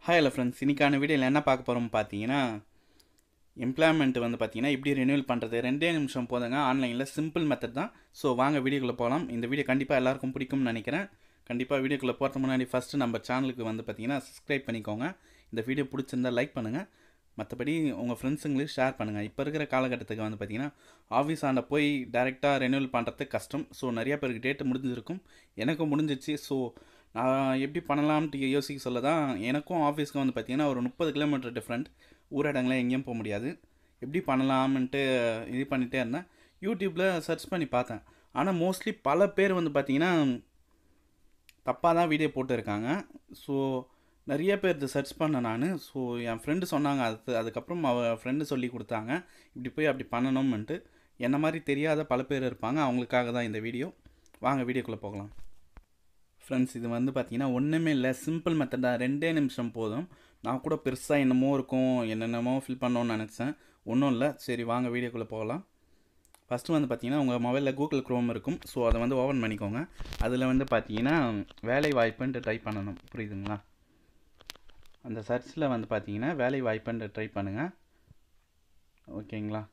hi hello friends இன்றைக்கான வீடியோவில் என்ன பார்க்க போகிறோம் பார்த்தீங்கன்னா எம்ப்ளாய்மெண்ட் வந்து பார்த்தீங்கன்னா எப்படி ரினியூவல் பண்ணுறது ரெண்டே நிமிஷம் போதுங்க ஆன்லைனில் சிம்பிள் மெத்தட் தான் ஸோ வாங்க வீடியோக்குள்ளே போகலாம் இந்த வீடியோ கண்டிப்பாக எல்லாருக்கும் பிடிக்கும்னு நினைக்கிறேன் கண்டிப்பாக வீடியோக்குள்ளே போகிறதுக்கு முன்னாடி ஃபஸ்ட்டு நம்ம சேனலுக்கு வந்து பார்த்தீங்கன்னா சப்ஸ்கிரைப் பண்ணிக்கோங்க இந்த வீடியோ பிடிச்சிருந்தா லைக் பண்ணுங்கள் மற்றபடி உங்கள் ஃப்ரெண்ட்ஸுங்களுக்கு ஷேர் பண்ணுங்கள் இப்போ இருக்கிற காலகட்டத்துக்கு வந்து பார்த்தீங்கன்னா ஆஃபீஸ் ஆண்ட போய் டேரெக்டாக ரெனியூவல் பண்ணுறது கஷ்டம் ஸோ நிறைய பேருக்கு டேட்டு முடிஞ்சிருக்கும் எனக்கும் முடிஞ்சிச்சு ஸோ நான் எப்படி பண்ணலாம்ட்டு யோசிக்க சொல்ல தான் எனக்கும் ஆஃபீஸ்க்கு வந்து பார்த்தீங்கன்னா ஒரு முப்பது கிலோமீட்டர் டிஃப்ரெண்ட் ஊரடங்கில் எங்கேயும் போக முடியாது எப்படி பண்ணலாம்ன்ட்டு இது பண்ணிகிட்டே இருந்தேன் யூடியூப்பில் சர்ச் பண்ணி பார்த்தேன் ஆனால் மோஸ்ட்லி பல பேர் வந்து பார்த்தீங்கன்னா தப்பாக தான் வீடியோ போட்டுருக்காங்க ஸோ நிறைய பேர் இது சர்ச் பண்ணேன் நான் ஸோ என் ஃப்ரெண்டு சொன்னாங்க அது அதுக்கப்புறம் அவ ஃப்ரெண்டு சொல்லி கொடுத்தாங்க இப்படி போய் அப்படி பண்ணணும்ன்ட்டு என்ன மாதிரி தெரியாத பல பேர் இருப்பாங்க அவங்களுக்காக தான் இந்த வீடியோ வாங்க வீடியோக்குள்ளே போகலாம் ஃப்ரெண்ட்ஸ் இது வந்து பார்த்தீங்கன்னா ஒன்றுமே இல்லை சிம்பிள் மெத்தட் தான் ரெண்டே நிமிஷம் போதும் நான் கூட பெருசாக என்னமோ இருக்கும் என்னென்னமோ ஃபில் பண்ணோன்னு நினச்சேன் ஒன்றும் இல்லை சரி வாங்க வீடியோக்குள்ளே போகலாம் ஃபஸ்ட்டு வந்து பார்த்தீங்கன்னா உங்கள் மொபைலில் கூகுள் க்ரோம் இருக்கும் ஸோ அதை வந்து ஓப்பன் பண்ணிக்கோங்க அதில் வந்து பார்த்தீங்கன்னா வேலை வாய்ப்புன்ட்டு ட்ரை பண்ணணும் புரியுதுங்களா அந்த சர்ச்சில் வந்து பார்த்தீங்கன்னா வேலை வாய்ப்புன்ட்டு ட்ரை பண்ணுங்கள் ஓகேங்களா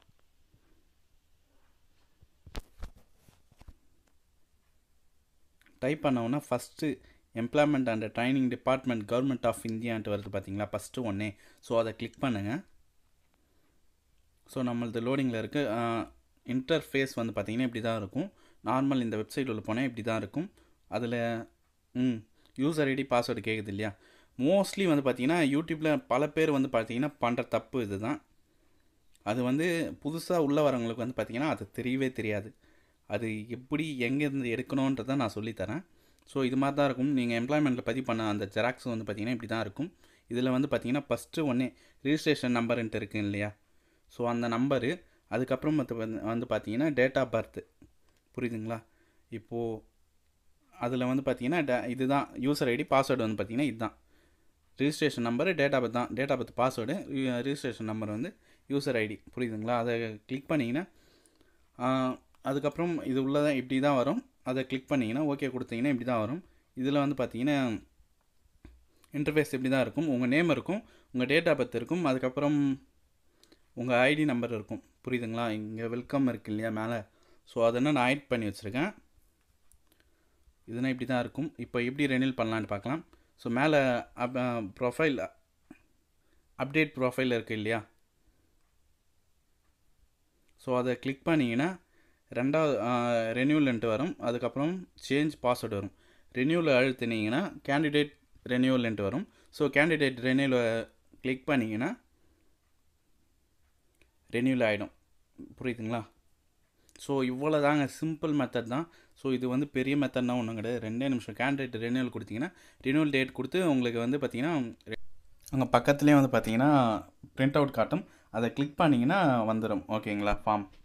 டைப் பண்ணோன்னா first employment and training department government of இந்தியான்ட்டு வருது பார்த்தீங்களா ஃபஸ்ட்டு ஒன்றே ஸோ அதை கிளிக் பண்ணுங்கள் ஸோ நம்மளது லோடிங்கில் இருக்குது இன்டர்ஃபேஸ் வந்து பார்த்திங்கன்னா இப்படி தான் இருக்கும் நார்மல் இந்த வெப்சைட் உள்ள போனால் இப்படி தான் இருக்கும் அதில் ம் யூசர் ஐடி பாஸ்வேர்டு கேட்குது இல்லையா மோஸ்ட்லி வந்து பார்த்திங்கன்னா யூடியூப்பில் பல பேர் வந்து பார்த்திங்கன்னா பண்ணுற தப்பு இது தான் அது வந்து புதுசாக உள்ள வரவங்களுக்கு வந்து பார்த்திங்கன்னா அது தெரியவே தெரியாது அது எப்படி எங்கேருந்து எடுக்கணுன்றதை நான் சொல்லித்தரேன் ஸோ இது மாதிரி தான் இருக்கும் நீங்கள் எம்ப்ளாய்மெண்ட்டில் பதிவு பண்ண அந்த ஜெராக்ஸ் வந்து பார்த்திங்கன்னா இப்படி தான் இருக்கும் இதில் வந்து பார்த்திங்கன்னா ஃபஸ்ட்டு ஒன்றே ரிஜிஸ்ட்ரேஷன் நம்பருன்ட்டு இருக்கு இல்லையா ஸோ அந்த நம்பரு அதுக்கப்புறம் வந்து வந்து பார்த்தீங்கன்னா டேட் ஆஃப் பர்த்து புரியுதுங்களா இப்போது அதில் வந்து பார்த்தீங்கன்னா டே இதுதான் யூசர் ஐடி பாஸ்வேர்டு வந்து பார்த்தீங்கன்னா இதுதான் registration number date of birth தான் date of birth password registration number வந்து யூசர் ஐடி புரியுதுங்களா அதை கிளிக் பண்ணிங்கன்னா அதுக்கப்புறம் இது உள்ளதான் இப்படி தான் வரும் அதை கிளிக் பண்ணிங்கன்னா ஓகே கொடுத்தீங்கன்னா இப்படி தான் வரும் இதில் வந்து பார்த்தீங்கன்னா இன்டர்ஃபேஸ் இப்படி தான் இருக்கும் உங்கள் நேம் இருக்கும் உங்கள் டேட் ஆஃப் பர்த் இருக்கும் அதுக்கப்புறம் உங்கள் ஐடி நம்பர் இருக்கும் புரியுதுங்களா இங்கே வெல்கம் இருக்குது இல்லையா மேலே ஸோ அதெல்லாம் நான் ஆட் பண்ணி வச்சுருக்கேன் இதுனா இப்படி தான் இருக்கும் இப்போ எப்படி ரெனியூல் பண்ணலான்னு பார்க்கலாம் ஸோ மேலே அப் ப்ரொஃபைல் அப்டேட் ப்ரொஃபைல் இருக்குது இல்லையா ஸோ அதை கிளிக் பண்ணிங்கன்னா ரெண்டாவது ரெனியூவல்ன்ட்டு வரும் அதுக்கப்புறம் சேஞ்ச் பாஸ்வேர்டு வரும் ரெனியூவில் அழுத்தினீங்கன்னா கேண்டிடேட் ரெனியூவல்ன்ட்டு வரும் ஸோ கேண்டிடேட் ரெனியூவில் கிளிக் பண்ணிங்கன்னா ரெனியூல் ஆகிடும் புரியுதுங்களா ஸோ இவ்வளோ தாங்க சிம்பிள் மெத்தட் தான் ஸோ இது வந்து பெரிய மெத்தட்னா ஒன்றும் கிடையாது ரெண்டே நிமிஷம் கேண்டிடேட் ரெனியூவல் கொடுத்தீங்கன்னா ரெனியூவல் டேட் கொடுத்து உங்களுக்கு வந்து பார்த்தீங்கன்னா அங்கே பக்கத்துலேயே வந்து பார்த்தீங்கன்னா பிரிண்ட் அவுட் காட்டும் அதை கிளிக் பண்ணிங்கன்னா வந்துடும் ஓகேங்களா ஃபார்ம்